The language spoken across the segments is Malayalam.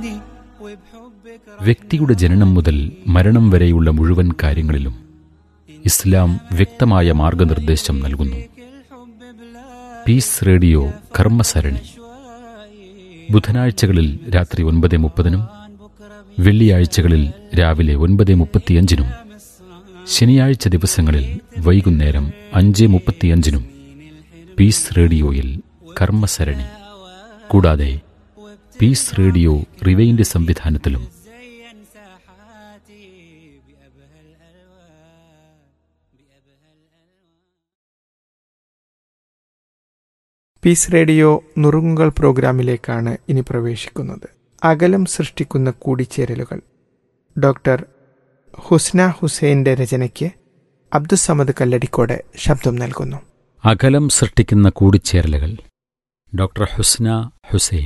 വ്യക്തിയുടെ ജനനം മുതൽ മരണം വരെയുള്ള മുഴുവൻ കാര്യങ്ങളിലും ഇസ്ലാം വ്യക്തമായ മാർഗനിർദ്ദേശം നൽകുന്നു പീസ് റേഡിയോ കർമ്മസരണി ബുധനാഴ്ചകളിൽ രാത്രി ഒൻപത് മുപ്പതിനും വെള്ളിയാഴ്ചകളിൽ രാവിലെ ഒൻപത് മുപ്പത്തിയഞ്ചിനും ശനിയാഴ്ച ദിവസങ്ങളിൽ വൈകുന്നേരം അഞ്ച് മുപ്പത്തിയഞ്ചിനും പീസ് റേഡിയോയിൽ കർമ്മസരണി കൂടാതെ പീസ് റേഡിയോ റിവൈൻഡ് സംവിധാനത്തിലും زين ساحاتي بأبهى الألوان بأبهى الألوان പീസ് റേഡിയോ നുറുങ്ങുകൾ പ്രോഗ്രാമിലേക്കാണ് ഇനി പ്രവേശിക്കുന്നത് അകലം സൃഷ്ടിക്കുന്ന കൂടിച്ചേരലുകൾ ഡോക്ടർ ഹുസ്ന ഹുസൈൻ്റെ രചനയ്ക്ക് അബ്ദുസമദ് കല്ലടിക്കോട് ശബ്ദം നൽകുന്നു അകലം സൃഷ്ടിക്കുന്ന കൂടിച്ചേരലുകൾ doctor Husna Hussain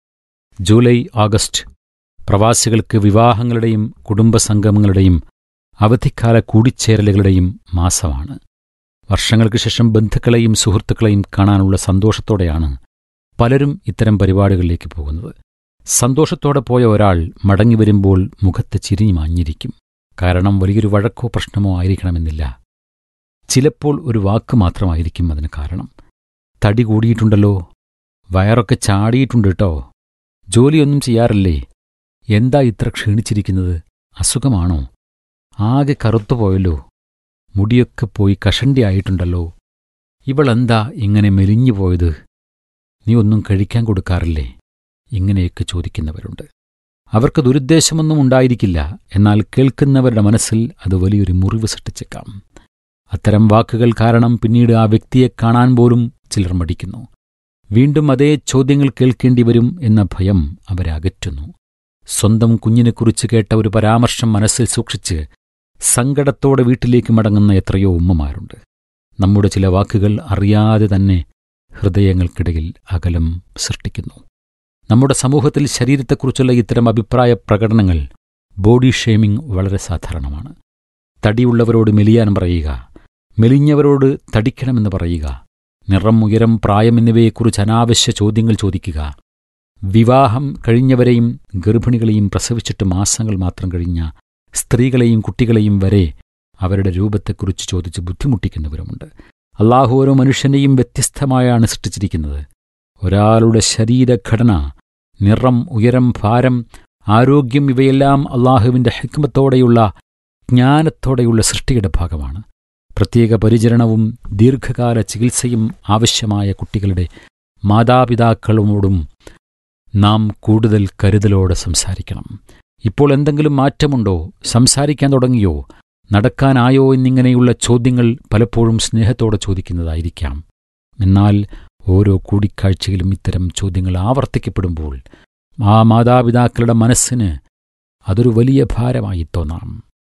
July August പ്രവാസികൾക്ക് വിവാഹങ്ങളുടെയും കുടുംബസംഗമങ്ങളുടെയും അവധിക്കാല കൂടിച്ചേരലുകളുടെയും മാസമാണ് വർഷങ്ങൾക്ക് ശേഷം ബന്ധുക്കളെയും സുഹൃത്തുക്കളെയും കാണാനുള്ള സന്തോഷത്തോടെയാണ് പലരും ഇത്തരം പരിപാടികളിലേക്ക് പോകുന്നത് സന്തോഷത്തോടെ പോയ ഒരാൾ മടങ്ങി വരുമ്പോൾ മുഖത്ത് ചിരിഞ്ഞു മാഞ്ഞിരിക്കും കാരണം വലിയൊരു വഴക്കോ പ്രശ്നമോ ആയിരിക്കണമെന്നില്ല ചിലപ്പോൾ ഒരു വാക്ക് മാത്രമായിരിക്കും അതിന് കാരണം തടി കൂടിയിട്ടുണ്ടല്ലോ വയറൊക്കെ ചാടിയിട്ടുണ്ട് കേട്ടോ ജോലിയൊന്നും ചെയ്യാറില്ലേ എന്താ ഇത്ര ക്ഷീണിച്ചിരിക്കുന്നത് അസുഖമാണോ ആകെ കറുത്തുപോയല്ലോ മുടിയൊക്കെ പോയി കഷണ്ടിയായിട്ടുണ്ടല്ലോ ഇവളെന്താ ഇങ്ങനെ മെലിഞ്ഞു പോയത് നീ ഒന്നും കഴിക്കാൻ കൊടുക്കാറില്ലേ ഇങ്ങനെയൊക്കെ ചോദിക്കുന്നവരുണ്ട് അവർക്ക് ദുരുദ്ദേശമൊന്നും ഉണ്ടായിരിക്കില്ല എന്നാൽ കേൾക്കുന്നവരുടെ മനസ്സിൽ അത് വലിയൊരു മുറിവ് സൃഷ്ടിച്ചേക്കാം അത്തരം വാക്കുകൾ കാരണം പിന്നീട് ആ വ്യക്തിയെ കാണാൻ പോലും ചിലർ മടിക്കുന്നു വീണ്ടും അതേ ചോദ്യങ്ങൾ കേൾക്കേണ്ടി വരും എന്ന ഭയം അവരെ അകറ്റുന്നു സ്വന്തം കുഞ്ഞിനെക്കുറിച്ച് കേട്ട ഒരു പരാമർശം മനസ്സിൽ സൂക്ഷിച്ച് സങ്കടത്തോടെ വീട്ടിലേക്ക് മടങ്ങുന്ന എത്രയോ ഉമ്മമാരുണ്ട് നമ്മുടെ ചില വാക്കുകൾ അറിയാതെ തന്നെ ഹൃദയങ്ങൾക്കിടയിൽ അകലം സൃഷ്ടിക്കുന്നു നമ്മുടെ സമൂഹത്തിൽ ശരീരത്തെക്കുറിച്ചുള്ള ഇത്തരം അഭിപ്രായ പ്രകടനങ്ങൾ ബോഡി ഷേമിംഗ് വളരെ സാധാരണമാണ് തടിയുള്ളവരോട് മെലിയാൻ പറയുക മെലിഞ്ഞവരോട് തടിക്കണമെന്ന് പറയുക നിറം ഉയരം പ്രായം എന്നിവയെക്കുറിച്ച് അനാവശ്യ ചോദ്യങ്ങൾ ചോദിക്കുക വിവാഹം കഴിഞ്ഞവരെയും ഗർഭിണികളെയും പ്രസവിച്ചിട്ട് മാസങ്ങൾ മാത്രം കഴിഞ്ഞ സ്ത്രീകളെയും കുട്ടികളെയും വരെ അവരുടെ രൂപത്തെക്കുറിച്ച് ചോദിച്ച് ബുദ്ധിമുട്ടിക്കുന്നവരുമുണ്ട് അള്ളാഹു ഓരോ മനുഷ്യനെയും വ്യത്യസ്തമായാണ് സൃഷ്ടിച്ചിരിക്കുന്നത് ഒരാളുടെ ശരീരഘടന നിറം ഉയരം ഭാരം ആരോഗ്യം ഇവയെല്ലാം അള്ളാഹുവിൻ്റെ ഹിക്മത്തോടെയുള്ള ജ്ഞാനത്തോടെയുള്ള സൃഷ്ടിയുടെ ഭാഗമാണ് പ്രത്യേക പരിചരണവും ദീർഘകാല ചികിത്സയും ആവശ്യമായ കുട്ടികളുടെ മാതാപിതാക്കളോടും നാം കൂടുതൽ കരുതലോടെ സംസാരിക്കണം ഇപ്പോൾ എന്തെങ്കിലും മാറ്റമുണ്ടോ സംസാരിക്കാൻ തുടങ്ങിയോ നടക്കാനായോ എന്നിങ്ങനെയുള്ള ചോദ്യങ്ങൾ പലപ്പോഴും സ്നേഹത്തോടെ ചോദിക്കുന്നതായിരിക്കാം എന്നാൽ ഓരോ കൂടിക്കാഴ്ചയിലും ഇത്തരം ചോദ്യങ്ങൾ ആവർത്തിക്കപ്പെടുമ്പോൾ ആ മാതാപിതാക്കളുടെ മനസ്സിന് അതൊരു വലിയ ഭാരമായി തോന്നാം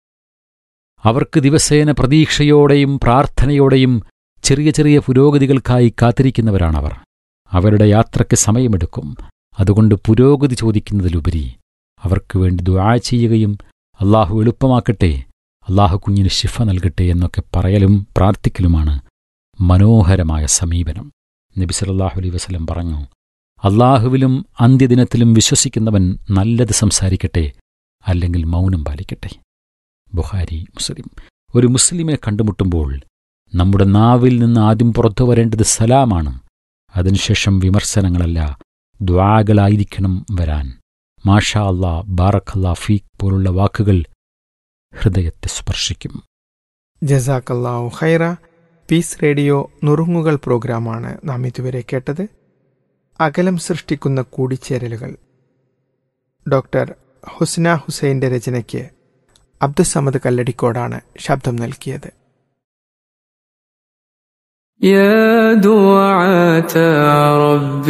അവർക്ക് ദിവസേന പ്രതീക്ഷയോടെയും പ്രാർത്ഥനയോടെയും ചെറിയ ചെറിയ പുരോഗതികൾക്കായി കാത്തിരിക്കുന്നവരാണവർ അവരുടെ യാത്രയ്ക്ക് സമയമെടുക്കും അതുകൊണ്ട് പുരോഗതി ചോദിക്കുന്നതിലുപരി അവർക്ക് വേണ്ടി ദുആ ചെയ്യുകയും അള്ളാഹു എളുപ്പമാക്കട്ടെ അള്ളാഹു കുഞ്ഞിന് ശിഫ നൽകട്ടെ എന്നൊക്കെ പറയലും പ്രാർത്ഥിക്കലുമാണ് മനോഹരമായ സമീപനം നബി സല്ലല്ലാഹു അലൈഹി വസല്ലം പറഞ്ഞു അള്ളാഹുവിലും അന്ത്യദിനത്തിലും വിശ്വസിക്കുന്നവൻ നല്ലത് സംസാരിക്കട്ടെ അല്ലെങ്കിൽ മൗനം പാലിക്കട്ടെ ബുഹാരി മുസ്ലിം ഒരു മുസ്ലിമെ കണ്ടുമുട്ടുമ്പോൾ നമ്മുടെ നാവിൽ നിന്ന് ആദ്യം പുറത്തു വരേണ്ടത് സലാമാണ് അതിനുശേഷം വിമർശനങ്ങളല്ല ദ്വാകളായിരിക്കണം വരാൻ മാഷാ അല്ലാ ബാറഖല്ലാ ഫീഖ് പോലുള്ള വാക്കുകൾ ഹൃദയത്തെ സ്പർശിക്കും ജസാക്കല്ലാഹു ഖൈറ പീസ് റേഡിയോ നുറുങ്ങുകൾ പ്രോഗ്രാമാണ് നാം ഇതുവരെ കേട്ടത് അകലം സൃഷ്ടിക്കുന്ന കൂടിച്ചേരലുകൾ ഡോക്ടർ ഹുസ്ന ഹുസൈൻ്റെ രചനയ്ക്ക് അബ്ദുസമദ് കല്ലടിക്കോടാണ് ശബ്ദം നൽകിയത് يا دعاة رب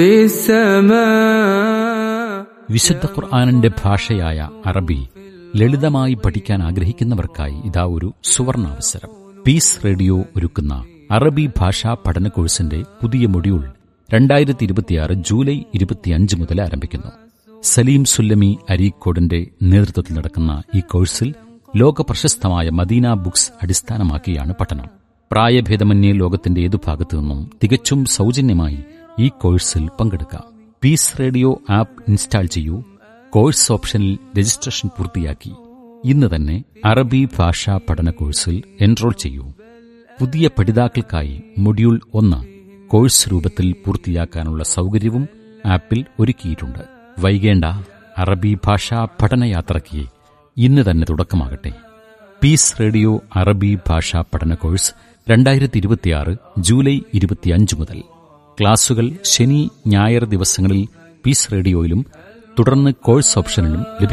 السماء വിശുദ്ധ ഖുർആാനിന്റെ ഭാഷയായ അറബി ലളിതമായി പഠിക്കാൻ ആഗ്രഹിക്കുന്നവർക്കായി ഇതാ ഒരു സുവർണാവസരം പീസ് റേഡിയോ ഒരുക്കുന്ന അറബി ഭാഷാ പഠന കോഴ്സിന്റെ പുതിയ മൊഡ്യൂൾ രണ്ടായിരത്തി ഇരുപത്തിയാറ് ജൂലൈ ഇരുപത്തിയഞ്ച് മുതൽ ആരംഭിക്കുന്നു സലീം സുല്ലമി അരീക്കോടിന്റെ നേതൃത്വത്തിൽ നടക്കുന്ന ഈ കോഴ്സിൽ ലോക പ്രശസ്തമായ മദീന ബുക്സ് അടിസ്ഥാനമാക്കിയാണ് പഠനം പ്രായഭേദമന്യേ ലോകത്തിന്റെ ഏതു ഭാഗത്തു നിന്നും തികച്ചും സൗജന്യമായി ഈ കോഴ്സിൽ പങ്കെടുക്കാം പീസ് റേഡിയോ ആപ്പ് ഇൻസ്റ്റാൾ ചെയ്യൂ കോഴ്സ് ഓപ്ഷനിൽ രജിസ്ട്രേഷൻ പൂർത്തിയാക്കി ഇന്ന് തന്നെ അറബി ഭാഷാ പഠന കോഴ്സിൽ എൻറോൾ ചെയ്യൂ പുതിയ പഠിതാക്കൾക്കായി മൊഡ്യൂൾ ഒന്ന് കോഴ്സ് രൂപത്തിൽ പൂർത്തിയാക്കാനുള്ള സൗകര്യവും ആപ്പിൽ ഒരുക്കിയിട്ടുണ്ട് വൈകേണ്ട അറബി ഭാഷാ പഠനയാത്രയ്ക്ക് ഇന്ന് തന്നെ തുടക്കമാകട്ടെ പീസ് റേഡിയോ അറബി ഭാഷാ പഠന കോഴ്സ് രണ്ടായിരത്തി ഇരുപത്തിയാറ് ജൂലൈ ഇരുപത്തിയഞ്ച് മുതൽ ക്ലാസുകൾ ശനി ഞായർ ദിവസങ്ങളിൽ പീസ് റേഡിയോയിലും തുടർന്ന് കോഴ്സ് ഓപ്ഷനിലും ലഭിക്കും